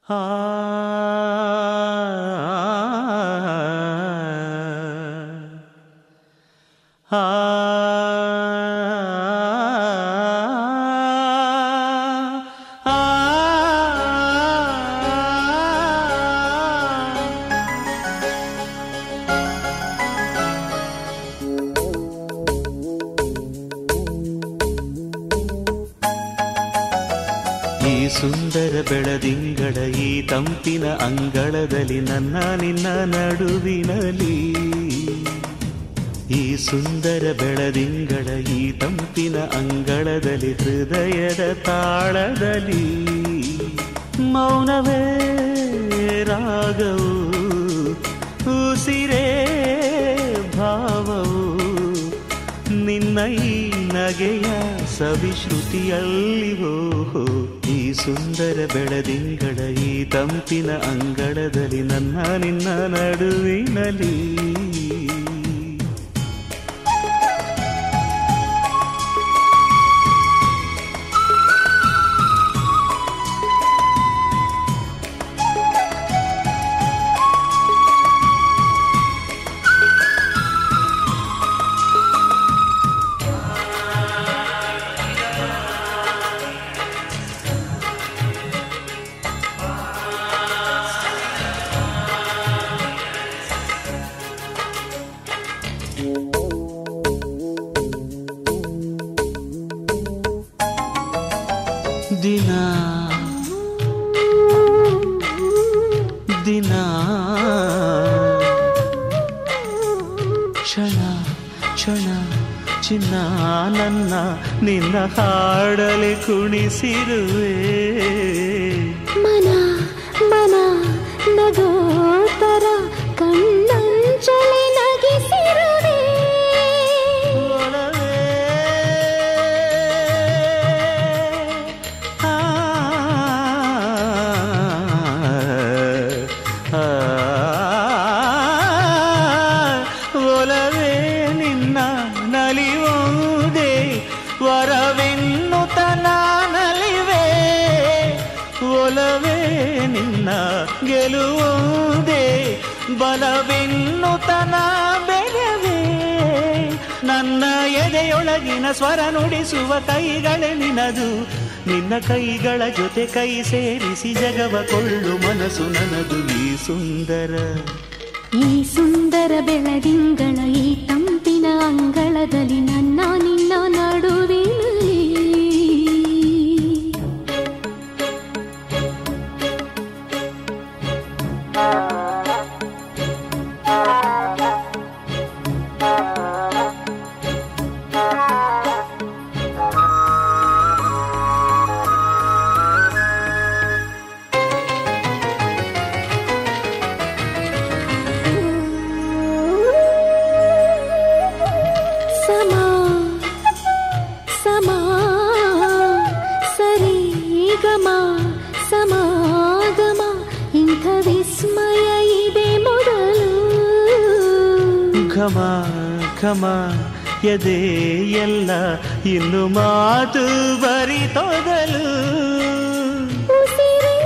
ಆ ಆ ಈ ಸುಂದರ ಬೆಳದಿಂಗಳ ಈ ತಂಪಿನ ಅಂಗಳದಲ್ಲಿ ನನ್ನ ನಿನ್ನ ನಡುವಿನಲಿ ಈ ಸುಂದರ ಬೆಳದಿಂಗಳ ಈ ತಂಪಿನ ಅಂಗಳದಲ್ಲಿ ಹೃದಯದ ತಾಳದಲ್ಲಿ ಮೌನವೇ ರಾಗವು ಉಸಿರೇ ಭಾವವು ನಿನ್ನ ಈ ನಗೆಯ ಸವಿಶ್ರುತಿಯಲ್ಲಿವೋ ಈ ಸುಂದರ ಬೆಳದಿಂಗಳ ಈ ತಂಪಿನ ಅಂಗಳದಲ್ಲಿ ನನ್ನ ನಿನ್ನ ನಡುವಿನಲಿ ದಿನ ದಿನ ಕ್ಷಣ ಕ್ಷಣ ಚಿನ್ನ ನನ್ನ ನಿನ್ನ ಹಾಡಲಿ ಕುಣಿಸಿರುವೆ ಮನ ಮನ ನಗೋತರ ಕಣ್ಣಂಚಲಿ ನಗಿಸಿರುವೆ ಒಲವೇ ಆ, ಆ, ಒಲವೇ ನಿನ್ನ ನಲಿಯುವುದೇ ವರವೆನ್ನುತ್ತ ನಲಿವೆ ಒಲವೇ ನಿನ್ನ ಗೆಲುವುದೇ ಬಲವೆನ್ನುತನ ಬೆರವೇ ನನ್ನ ಎದೆಯೊಳಗಿನ ಸ್ವರ ನುಡಿಸುವ ಕೈಗಳೇ ನಿನದು ನಿನ್ನ ಕೈಗಳ ಜೊತೆ ಕೈ ಸೇರಿಸಿ ಜಗವ ಕೊಳ್ಳು ಮನಸ್ಸು ನನದು ಈ ಸುಂದರ ಈ ಸುಂದರ ಬೆಳದಿಂಗಳ ಈ ತಂಪಿನ ಅಂಗಳದಲ್ಲಿ ನನ್ನ ನಿನ್ನ ನಡುವಿನಲ್ಲಿ ಸಮ ಸಮ ಸರಿ ಗಮ ಸಮಾಗಮ ಇಂಥ ವಿಸ್ಮಯ ಇದೆ ಮೊದಲು ಘಮ ಘಮ ಎದೆ ಎಲ್ಲ ಇನ್ನು ಮಾತು ಬರಿತೊದಲು ಉಸಿರೇ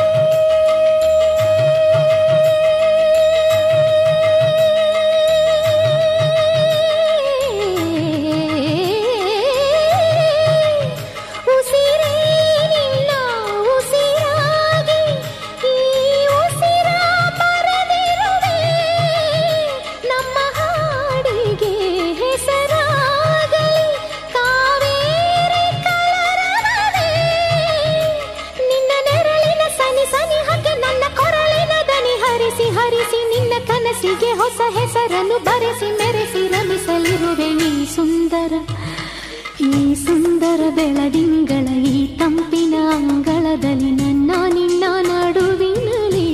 ಉಸಿರೇ ನಿನ್ನ ಉಸಿರಾಗಿ ಈ ಉಸಿರ ಬರೆದಿರುವೆ ನಮ್ಮ ಹಾಡಿಗೆ ಹೆಸರಾಗಲಿ ಕಾವೇರಿ ಕಲರವವೇ ನಿನ್ನ ನೆರಳಿನ ಸನಿ ಸನಿ ಹಾಗೆ ನನ್ನ ಕೊರಳಿನ ದನಿ ಹರಿಸಿ ಹರಿಸಿ ನಿನ್ನ ಕನಸಿಗೆ ಹೊಸ ಹೆಸರನ್ನು ಬರೆಸಿ ಮೆರೆಸಿ ರಮಿಸಲಿರುವೆ ಈ ಸುಂದರ ಈ ಸುಂದರ ಬೆಳದಿಂಗಳ ಈ ತಂಪಿನ ಅಂಗಳದಲ್ಲಿ ನನ್ನ ನಿನ್ನ ನಡುವಿನಲ್ಲಿ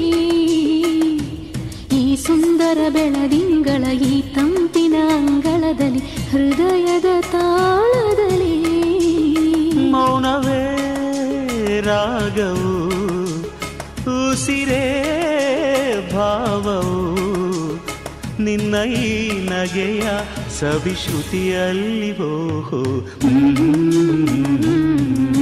ಈ ಸುಂದರ ಬೆಳದಿಂಗಳ ಈ ತಂಪಿನ ಅಂಗಳದಲ್ಲಿ ಹೃದಯದ ತಾಳದಲ್ಲಿ ಮೌನವೇ ರಾಗವು ಉಸಿರೇ ಭಾವವು ನಿನ್ನ ಈ ನಗೆಯ ಸವಿಶ್ರುತಿಯಲ್ಲಿವೋ ಹ್ಮ್